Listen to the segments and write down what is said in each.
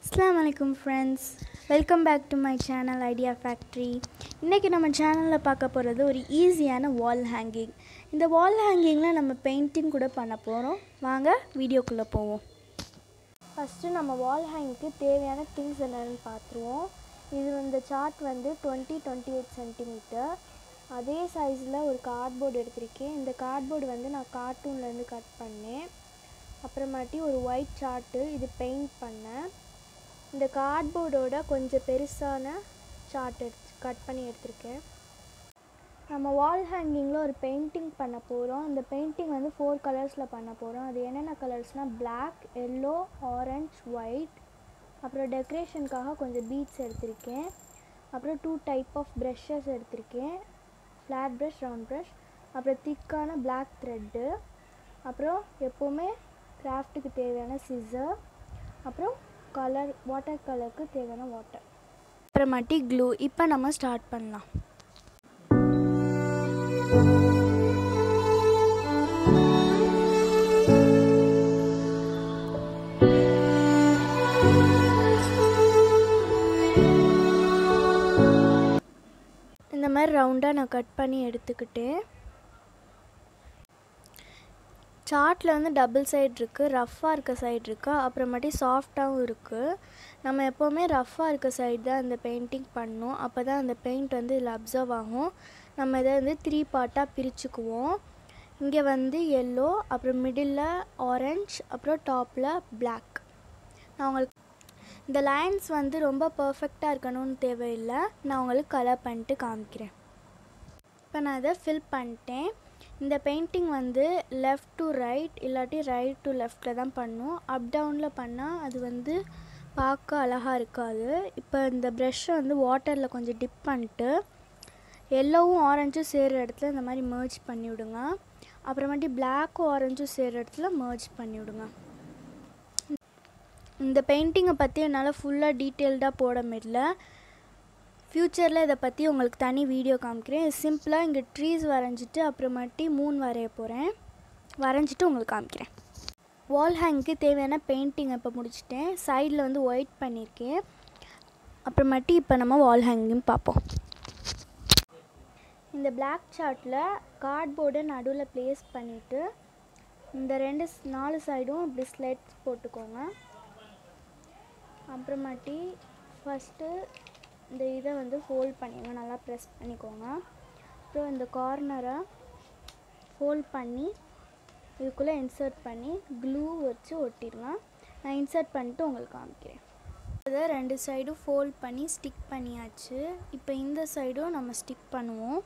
அஸ்லாம் வலைக்கம் friends welcome back to my channel idea factory இன்றைக்கி நம்ம சேனலில் பார்க்க போகிறது ஒரு ஈஸியான வால் ஹேங்கிங் இந்த வால் ஹேங்கிங்கில் நம்ம பெயிண்டிங் கூட பண்ண போகிறோம் வாங்க வீடியோக்குள்ளே போவோம் ஃபஸ்ட்டு நம்ம வால் ஹேங்கிங்க்கு தேவையான திங்ஸ் என்னென்னு பார்த்துருவோம் இது இந்த சார்ட் வந்து டுவெண்ட்டி டுவெண்ட்டி எயிட் சென்டிமீட்டர் அதே சைஸில் ஒரு கார்ட்போர்டு எடுத்திருக்கேன் இந்த கார்ட்போர்டு வந்து நான் கார்ட்டூன்லேருந்து கட் பண்ணேன் அப்புறமாட்டி ஒரு ஒயிட் சார்ட்டு இது பெயிண்ட் பண்ணேன் இந்த கார்ட்போர்டோட கொஞ்சம் பெருசான சார்ட் எடுத்து கட் பண்ணி எடுத்திருக்கேன் நம்ம வால் ஹேங்கிங்கில் ஒரு பெயிண்டிங் பண்ண போகிறோம் இந்த பெயிண்டிங் வந்து ஃபோர் கலர்ஸில் பண்ண போகிறோம் அது என்னென்ன கலர்ஸ்னால் பிளாக் எல்லோ ஆரஞ்ச் ஒயிட் அப்புறம் டெக்கரேஷனுக்காக கொஞ்சம் பீட்ஸ் எடுத்திருக்கேன் அப்புறம் டூ டைப் ஆஃப் ப்ரஷஸ் எடுத்திருக்கேன் ஃப்ளாட் ப்ரஷ் ரவுண்ட் ப்ரஷ் அப்புறம் திக்கான பிளாக் த்ரெட்டு அப்புறம் எப்போவுமே கிராஃப்ட்டுக்கு தேவையான சிசர் அப்புறம் கலர் வாட்டர் கலருக்கு தேவையான வாட்டர் அப்புறமாட்டி க்ளூ இப்போ நம்ம ஸ்டார்ட் பண்ணலாம் இந்த மாதிரி ரவுண்டாக நான் கட் பண்ணி எடுத்துக்கிட்டேன் சார்ட்டில் வந்து டபுள் சைடு இருக்குது ரஃப்பாக இருக்க சைடு இருக்குது அப்புறமாட்டி சாஃப்டாகவும் இருக்குது நம்ம எப்போவுமே ரஃப்பாக இருக்க சைடு தான் இந்த பெயிண்டிங் பண்ணணும் அப்போ தான் அந்த பெயிண்ட் வந்து இதில் அப்சர்வ் ஆகும் நம்ம இதை வந்து த்ரீ பார்ட்டாக பிரிச்சுக்குவோம் இங்கே வந்து எல்லோ அப்புறம் மிடில் ஆரஞ்ச் அப்புறம் டாப்பில் பிளாக் நான் உங்களுக்கு இந்த லைன்ஸ் வந்து ரொம்ப பர்ஃபெக்டாக இருக்கணும்னு தேவையில்லை நான் உங்களுக்கு கலர் பண்ணிட்டு காமிக்கிறேன் இப்போ நான் இதை ஃபில் பண்ணிட்டேன் இந்த பெயிண்டிங் வந்து லெஃப்ட் டு ரைட் இல்லாட்டி ரைட் டு லெஃப்டில் தான் பண்ணும் அப் டவுனில் பண்ணால் அது வந்து பார்க்க அழகாக இருக்காது இப்போ இந்த ப்ரெஷ்ஷை வந்து வாட்டரில் கொஞ்சம் டிப் பண்ணிட்டு எல்லோவும் ஆரஞ்சும் சேர்கிற இடத்துல இந்த மாதிரி மர்ஜ் பண்ணி விடுங்க அப்புறமாட்டி பிளாக்கும் ஆரஞ்சும் சேர்கிற இடத்துல மர்ஜ் பண்ணி விடுங்க இந்த பெயிண்டிங்கை பற்றி என்னால் ஃபுல்லாக டீட்டெயில்டாக போட முடியல ஃப்யூச்சரில் இதை பற்றி உங்களுக்கு தனி வீடியோ காமிக்கிறேன் சிம்பிளாக இங்கே ட்ரீஸ் வரைஞ்சிட்டு அப்புறமாட்டி மூன் வரைய போகிறேன் வரைஞ்சிட்டு உங்களுக்கு காமிக்கிறேன் வால் ஹேங்க்கு தேவையான பெயிண்டிங் இப்போ முடிச்சிட்டேன் சைடில் வந்து ஒயிட் பண்ணியிருக்கேன் அப்புறமாட்டி இப்போ நம்ம வால் ஹேங்கிங் பார்ப்போம் இந்த பிளாக் சார்ட்டில் கார்ட்போர்டை நடுவில் ப்ளேஸ் பண்ணிவிட்டு இந்த ரெண்டு நாலு சைடும் இப்படி ஸ்லெட்ஸ் போட்டுக்கோங்க அப்புறமாட்டி ஃபஸ்ட்டு இந்த இதை வந்து ஃபோல்ட் பண்ணிடுங்க நல்லா ப்ரெஸ் பண்ணிக்கோங்க அப்புறம் இந்த கார்னரை ஃபோல்ட் பண்ணி இதுக்குள்ளே இன்சர்ட் பண்ணி க்ளூ வச்சு ஒட்டிடுங்க நான் இன்சர்ட் பண்ணிட்டு உங்களுக்கு காமிக்கிறேன் அதை ரெண்டு சைடும் ஃபோல்ட் பண்ணி ஸ்டிக் பண்ணியாச்சு இப்போ இந்த சைடும் நம்ம ஸ்டிக் பண்ணுவோம்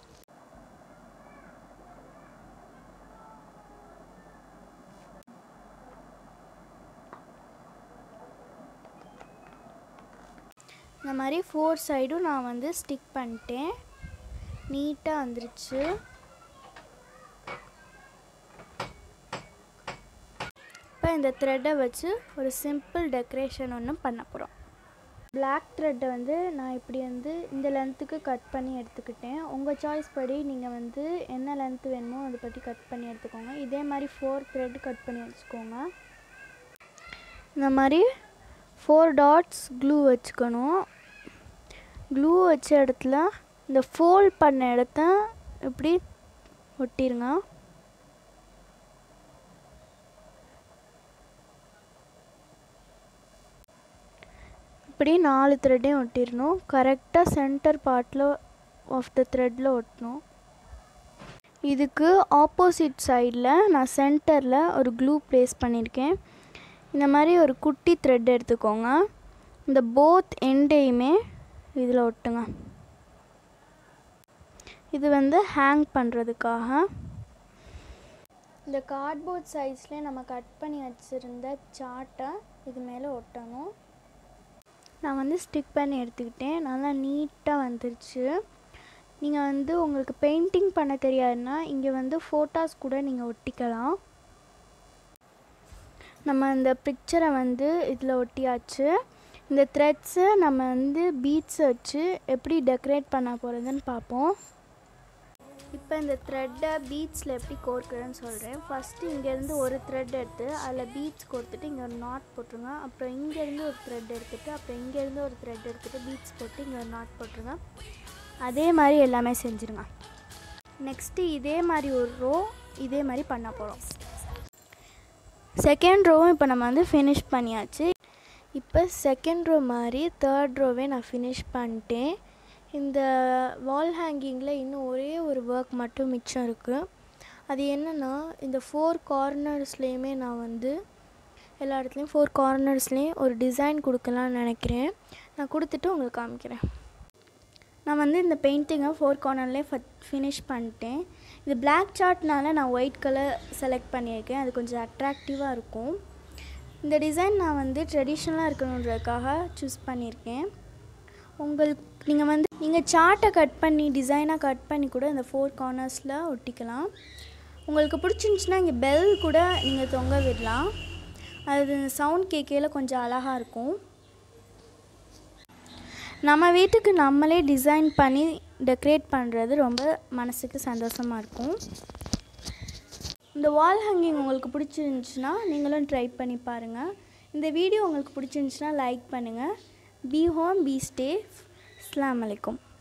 இந்த மாதிரி ஃபோர் சைடும் நான் வந்து ஸ்டிக் பண்ணிட்டேன் நீட்டாக வந்துருச்சு இப்போ இந்த த்ரெட்டை வச்சு ஒரு சிம்பிள் டெக்கரேஷன் ஒன்று பண்ண போகிறோம் பிளாக் த்ரெட்டை வந்து நான் இப்படி வந்து இந்த லென்த்துக்கு கட் பண்ணி எடுத்துக்கிட்டேன் உங்கள் சாய்ஸ் படி நீங்கள் வந்து என்ன லென்த்து வேணுமோ அதை பற்றி கட் பண்ணி எடுத்துக்கோங்க இதே மாதிரி ஃபோர் த்ரெட் கட் பண்ணி வச்சுக்கோங்க இந்த மாதிரி ஃபோர் டாட்ஸ் க்ளூ வச்சுக்கணும் க்ளூ வச்ச இடத்துல இந்த ஃபோல்ட் பண்ண இடத்த இப்படி ஒட்டிருங்க இப்படி நாலு த்ரெட்டையும் ஒட்டிடணும் கரெக்டாக சென்டர் பார்ட்டில் ஆஃப் த த்ரெட்டில் ஒட்டணும் இதுக்கு ஆப்போசிட் சைடில் நான் சென்டரில் ஒரு க்ளூ ப்ளேஸ் பண்ணியிருக்கேன் இந்த மாதிரி ஒரு குட்டி த்ரெட் எடுத்துக்கோங்க இந்த போத் எண்டையுமே இதில் ஒட்டுங்க இது வந்து ஹேங் பண்ணுறதுக்காக இந்த கார்ட்போர்ட் சைஸ்லேயே நம்ம கட் பண்ணி வச்சுருந்த சார்ட்டை இது மேலே ஒட்டணும் நான் வந்து ஸ்டிக் பண்ணி எடுத்துக்கிட்டேன் நல்லா நீட்டாக வந்துருச்சு நீங்கள் வந்து உங்களுக்கு பெயிண்டிங் பண்ண தெரியாதுன்னா இங்கே வந்து ஃபோட்டோஸ் கூட நீங்கள் ஒட்டிக்கலாம் நம்ம இந்த பிக்சரை வந்து இதில் ஒட்டியாச்சு இந்த த்ரெட்ஸை நம்ம வந்து பீட்ஸ் வச்சு எப்படி டெக்கரேட் பண்ண போகிறதுன்னு பார்ப்போம் இப்போ இந்த த்ரெட்டை பீட்ஸில் எப்படி கோர்க்குறேன்னு சொல்கிறேன் ஃபஸ்ட்டு இங்கேருந்து ஒரு த்ரெட் எடுத்து அதில் பீட்ஸ் கோர்த்துட்டு இங்கே ஒரு நாட் போட்டுருங்க அப்புறம் இங்கேருந்து ஒரு த்ரெட் எடுத்துகிட்டு அப்புறம் இங்கேருந்து ஒரு த்ரெட் எடுத்துகிட்டு பீட்ஸ் போட்டு இங்கே ஒரு நாட் போட்டுருங்க அதே மாதிரி எல்லாமே செஞ்சுருங்க நெக்ஸ்ட்டு இதே மாதிரி ஒரு ரோ இதே மாதிரி பண்ண போகிறோம் செகண்ட் ரோவும் இப்போ நம்ம வந்து ஃபினிஷ் பண்ணியாச்சு இப்போ செகண்ட் ரோ மாதிரி தேர்ட் ரோவே நான் ஃபினிஷ் பண்ணிட்டேன் இந்த வால் ஹேங்கிங்கில் இன்னும் ஒரே ஒரு ஒர்க் மட்டும் மிச்சம் இருக்குது அது என்னென்னா இந்த ஃபோர் கார்னர்ஸ்லேயுமே நான் வந்து எல்லா இடத்துலையும் ஃபோர் கார்னர்ஸ்லேயும் ஒரு டிசைன் கொடுக்கலான்னு நினைக்கிறேன் நான் கொடுத்துட்டு உங்களுக்கு காமிக்கிறேன் நான் வந்து இந்த பெயிண்டிங்கை ஃபோர் கார்னர்லேயே ஃப ஃபினிஷ் பண்ணிட்டேன் இது பிளாக் சார்ட்னால நான் ஒயிட் கலர் செலக்ட் பண்ணியிருக்கேன் அது கொஞ்சம் அட்ராக்டிவாக இருக்கும் இந்த டிசைன் நான் வந்து ட்ரெடிஷ்னலாக இருக்கணுன்றதுக்காக சூஸ் பண்ணியிருக்கேன் உங்களுக்கு நீங்கள் வந்து நீங்கள் சார்ட்டை கட் பண்ணி டிசைனாக கட் பண்ணி கூட இந்த ஃபோர் கார்னர்ஸில் ஒட்டிக்கலாம் உங்களுக்கு பிடிச்சிருந்துச்சின்னா இங்கே பெல் கூட நீங்கள் தொங்க விடலாம் அது சவுண்ட் கேட்கையில் கொஞ்சம் அழகாக இருக்கும் நம்ம வீட்டுக்கு நம்மளே டிசைன் பண்ணி டெக்கரேட் பண்ணுறது ரொம்ப மனசுக்கு சந்தோஷமாக இருக்கும் இந்த வால் ஹேங்கிங் உங்களுக்கு பிடிச்சிருந்துச்சுன்னா நீங்களும் ட்ரை பண்ணி பாருங்கள் இந்த வீடியோ உங்களுக்கு பிடிச்சிருந்துச்சுன்னா லைக் பண்ணுங்கள் பி ஹோம் பி ஸ்டே அஸ்லாம் வலைக்கும்